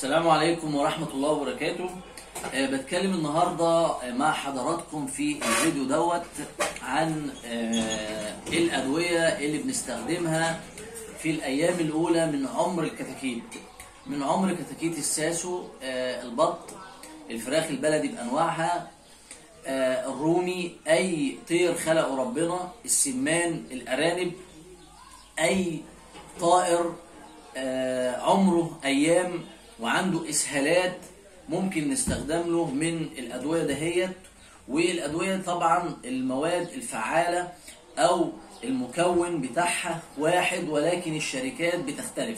السلام عليكم ورحمة الله وبركاته آه، بتكلم النهاردة آه، مع حضراتكم في الفيديو دوت عن آه، إيه الأدوية اللي بنستخدمها في الأيام الأولى من عمر الكتاكيت من عمر كتاكيت الساسو آه، البط الفراخ البلدي بأنواعها آه، الرومي أي طير خلقه ربنا السمان الأرانب أي طائر آه، عمره أيام وعنده إسهالات ممكن نستخدم له من الأدوية دهيت والأدوية طبعا المواد الفعالة أو المكون بتاعها واحد ولكن الشركات بتختلف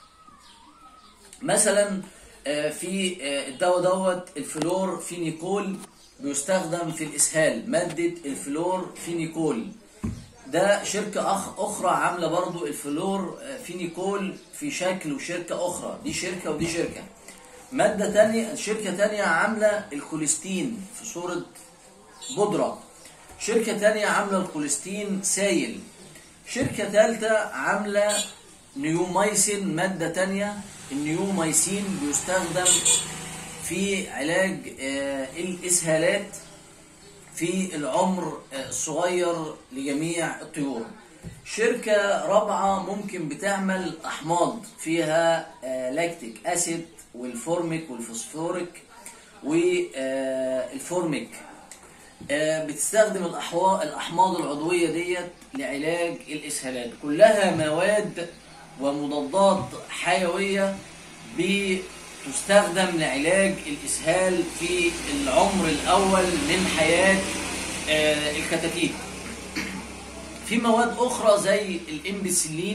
مثلا آه، في آه، الدواء دوت الفلور فينيكول بيستخدم في الإسهال مادة الفلور فينيكول ده شركة أخ أخرى عاملة برضو الفلور فينيكول في شكل وشركة أخرى دي شركة ودي شركة مادة تانية شركة تانية عاملة الكوليستين في صورة بودرة شركة تانية عاملة الكوليستين سايل شركة تالتة عاملة نيومايسين مادة تانية النيومايسين بيستخدم في علاج آه، الإسهالات في العمر الصغير لجميع الطيور شركة رابعة ممكن بتعمل أحماض فيها آه، لاكتيك أسيد والفورميك والفوسفوريك والفورميك آه، بتستخدم الأحوا- الأحماض العضوية ديت لعلاج الإسهالات كلها مواد ومضادات حيوية بتستخدم لعلاج الإسهال في العمر الأول من حياة آه، الكتاكيت في مواد أخرى زي الإمبسلين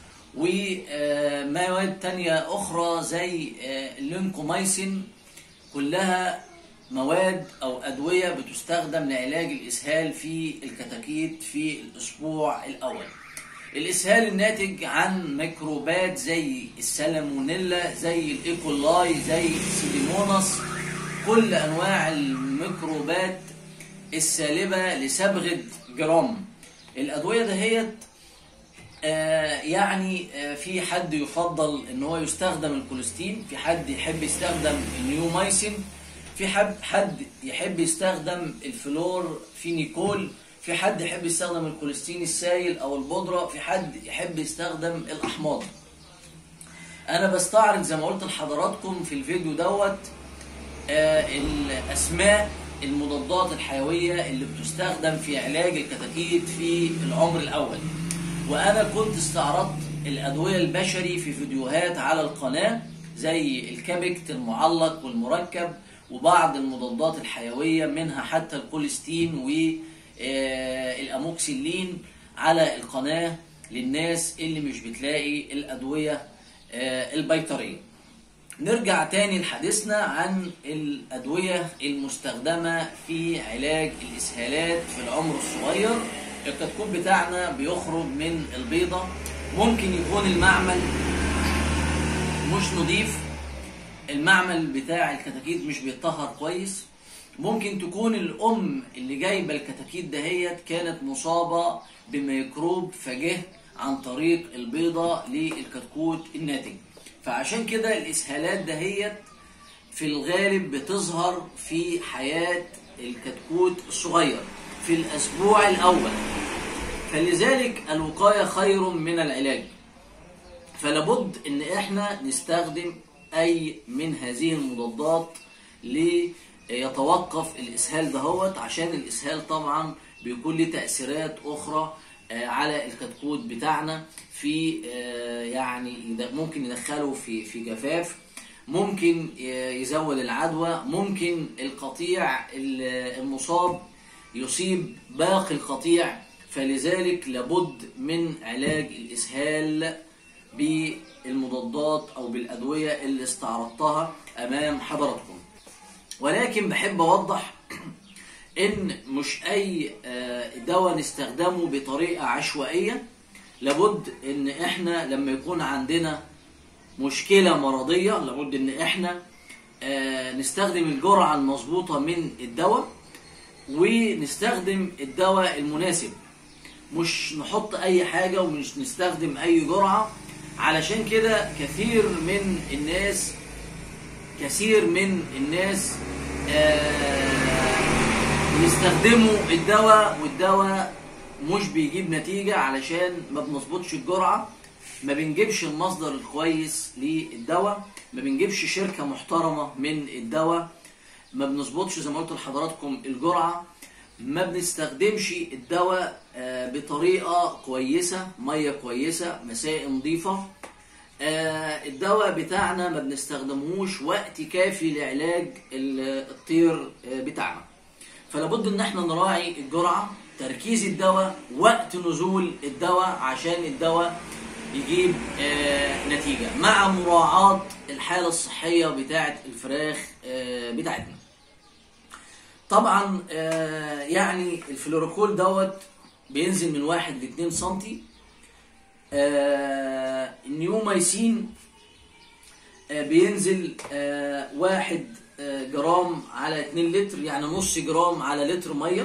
ومواد تانية أخرى زي آه، اللينكومايسين كلها مواد أو أدوية بتستخدم لعلاج الإسهال في الكتاكيت في الأسبوع الأول الإسهال الناتج عن ميكروبات زي السالمونيلا زي الإيكولاي زي السيليموناس كل أنواع الميكروبات السالبة لصبغة جرام الأدوية دهيت آه، يعني آه، في حد يفضل ان هو يستخدم الكوليستين في حد يحب يستخدم النيومايسين في حد حد يحب يستخدم الفلور فينيكول في حد يحب يستخدم الكوليستين السائل او البودرة في حد يحب يستخدم الاحماض انا بستعرض زي ما قلت لحضراتكم في الفيديو دوت آه، الاسماء المضادات الحيويه اللي بتستخدم في علاج الكتاكيت في العمر الاول وانا كنت استعرضت الادويه البشري في فيديوهات على القناه زي الكابكت المعلق والمركب وبعض المضادات الحيويه منها حتى الكوليستين والاموكسيلين على القناه للناس اللي مش بتلاقي الادويه آه، البيطريه نرجع تاني لحديثنا عن الأدوية المستخدمة في علاج الإسهالات في العمر الصغير الكتكوت بتاعنا بيخرج من البيضة ممكن يكون المعمل مش نظيف المعمل بتاع الكتاكيت مش بيتطهر كويس ممكن تكون الأم اللي جايبة الكتاكيت دهيت كانت مصابة بميكروب فجه عن طريق البيضة للكتكوت الناتج فعشان كده الإسهالات دهيت في الغالب بتظهر في حياة الكتكوت الصغير في الأسبوع الأول فلذلك الوقاية خير من العلاج فلابد ان احنا نستخدم اي من هذه المضادات ليتوقف الاسهال دهوت عشان الاسهال طبعا بيكون له تاثيرات اخرى آه، على الكتكوت بتاعنا في آه، يعني يد- ممكن يدخله في في جفاف ممكن آه، يزود العدوى ممكن القطيع ال- المصاب يصيب باقي القطيع فلذلك لابد من علاج الاسهال بالمضادات او بالادويه اللي استعرضتها امام حضراتكم ولكن بحب اوضح ان مش اي آه، دواء نستخدمه بطريقه عشوائيه لابد ان احنا لما يكون عندنا مشكله مرضيه لابد ان احنا آه، نستخدم الجرعه المظبوطه من الدواء ونستخدم الدواء المناسب مش نحط اي حاجه ومش نستخدم اي جرعه علشان كده كثير من الناس كثير من الناس آه، بيستخدموا الدواء والدواء مش بيجيب نتيجة علشان ما بنظبطش الجرعة ما بنجيبش المصدر الكويس للدواء ما بنجيبش شركة محترمة من الدواء ما بنظبطش زي ما قلت لحضراتكم الجرعة ما بنستخدمش الدواء آه، بطريقة كويسة مية كويسة مسائل نظيفة آه، الدواء بتاعنا ما بنستخدمهوش وقت كافي لعلاج ال- الطير آه، بتاعنا فلابد ان احنا نراعي الجرعة تركيز الدواء وقت نزول الدواء عشان الدواء يجيب آه، نتيجة مع مراعاة الحالة الصحية بتاعة الفراخ آه، بتاعتنا طبعا آه، يعني الفلوروكول دوت بينزل من واحد ل 2 سنتي آه، النيوميسين آه، بينزل آه، واحد آه، جرام على 2 لتر يعني نص جرام على لتر ميه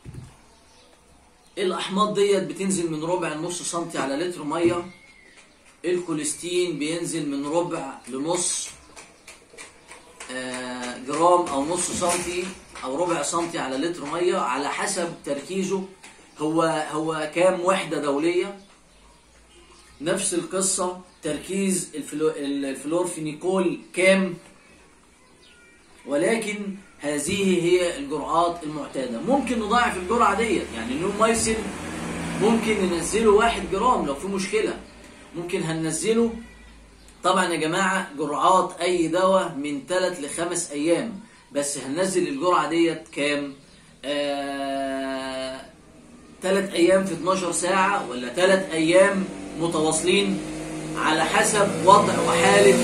الاحماض ديت بتنزل من ربع لنص سنتي على لتر ميه الكوليستين بينزل من ربع لنص آه، جرام او نص سنتي او ربع سنتي على لتر ميه على حسب تركيزه هو هو كام وحده دوليه نفس القصه تركيز الفلو الفلورفينيكول كام ولكن هذه هي الجرعات المعتاده ممكن نضاعف الجرعه ديت يعني النيومايسين ممكن ننزله واحد جرام لو في مشكله ممكن هننزله طبعا يا جماعه جرعات اي دواء من 3 ل 5 ايام بس هننزل الجرعه ديت كام آه... 3 ايام في 12 ساعه ولا 3 ايام متواصلين على حسب وضع وحاله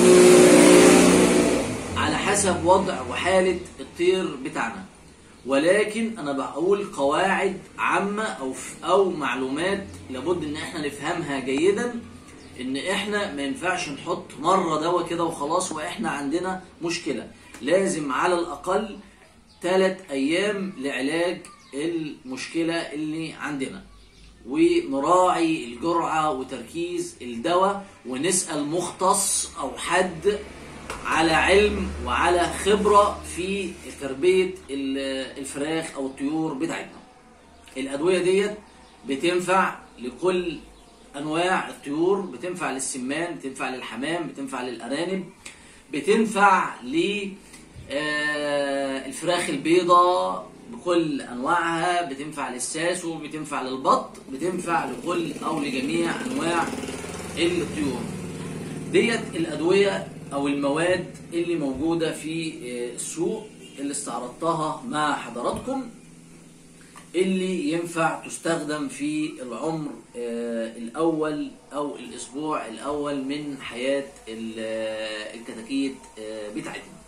على حسب وضع وحالة الطير بتاعنا ولكن انا بقول قواعد عامة او او معلومات لابد ان احنا نفهمها جيدا ان احنا ما ينفعش نحط مرة دواء كده وخلاص واحنا عندنا مشكلة لازم على الاقل ثلاث ايام لعلاج المشكلة اللي عندنا ونراعي الجرعة وتركيز الدواء ونسأل مختص أو حد على علم وعلى خبرة في تربية ال- الفراخ أو الطيور بتاعتنا الأدوية ديت بتنفع لكل أنواع الطيور بتنفع للسمان بتنفع للحمام بتنفع للأرانب بتنفع ل آه، الفراخ البيضاء بكل انواعها بتنفع للساسو بتنفع للبط بتنفع لكل او لجميع انواع الطيور ديت الادويه او المواد اللي موجوده في آه، السوق اللي استعرضتها مع حضراتكم اللي ينفع تستخدم في العمر آه، الاول او الاسبوع الاول من حياه ال- آه، الكتاكيت آه، بتاعتنا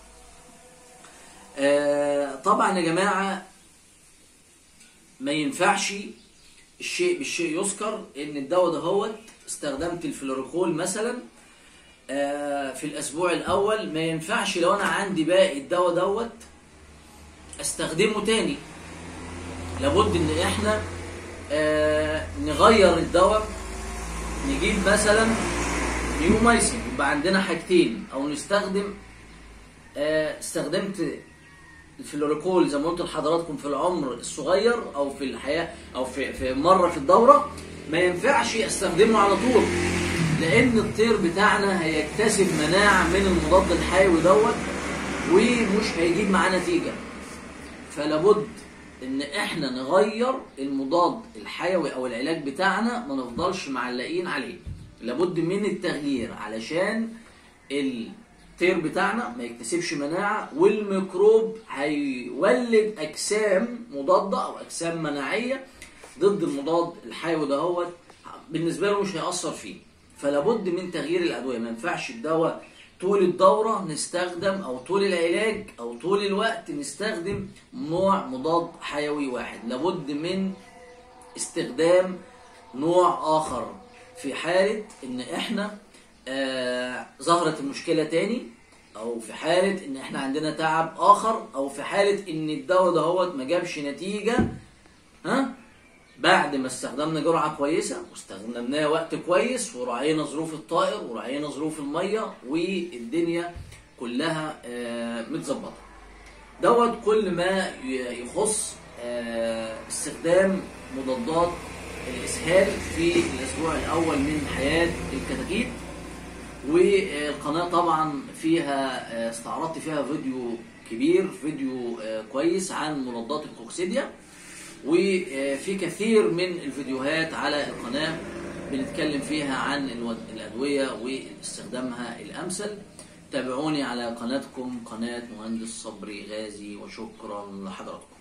آه، طبعا يا جماعه ما ينفعش الشيء بالشيء يذكر ان الدواء دهوت استخدمت الفلوروكول مثلا آه، في الاسبوع الاول ما ينفعش لو انا عندي باقي الدواء دوت استخدمه تاني لابد ان احنا آه، نغير الدواء نجيب مثلا نيومايسين يبقى عندنا حاجتين او نستخدم آه، استخدمت الفلوريكول زي ما قلت لحضراتكم في العمر الصغير او في الحياه او في في مره في الدوره ما ينفعش استخدمه على طول لان الطير بتاعنا هيكتسب مناعه من المضاد الحيوي دوت ومش هيجيب معاه نتيجه فلابد ان احنا نغير المضاد الحيوي او العلاج بتاعنا ما نفضلش معلقين عليه لابد من التغيير علشان الطير بتاعنا ما يكتسبش مناعة والميكروب هيولد اجسام مضادة او اجسام مناعية ضد المضاد الحيوي دهوت بالنسبة له مش هيأثر فيه فلابد من تغيير الادوية ما ينفعش الدواء طول الدورة نستخدم أو طول العلاج أو طول الوقت نستخدم نوع مضاد حيوي واحد لابد من استخدام نوع آخر في حالة إن إحنا آه ظهرت المشكلة تاني أو في حالة إن إحنا عندنا تعب آخر أو في حالة إن الدواء دهوت ما جابش نتيجة ها بعد ما استخدمنا جرعة كويسة واستخدمناها وقت كويس وراعينا ظروف الطائر وراعينا ظروف المية والدنيا كلها آه، متظبطه دوت كل ما ي- يخص آه، استخدام مضادات الاسهال في الاسبوع الاول من حياه الكتاكيت والقناه طبعا فيها آه، استعرضت فيها فيديو كبير فيديو آه، كويس عن مضادات الكوكسيديا وفي كثير من الفيديوهات على القناه بنتكلم فيها عن الو- الادويه واستخدامها الامثل تابعوني على قناتكم قناه مهندس صبري غازي وشكرا لحضراتكم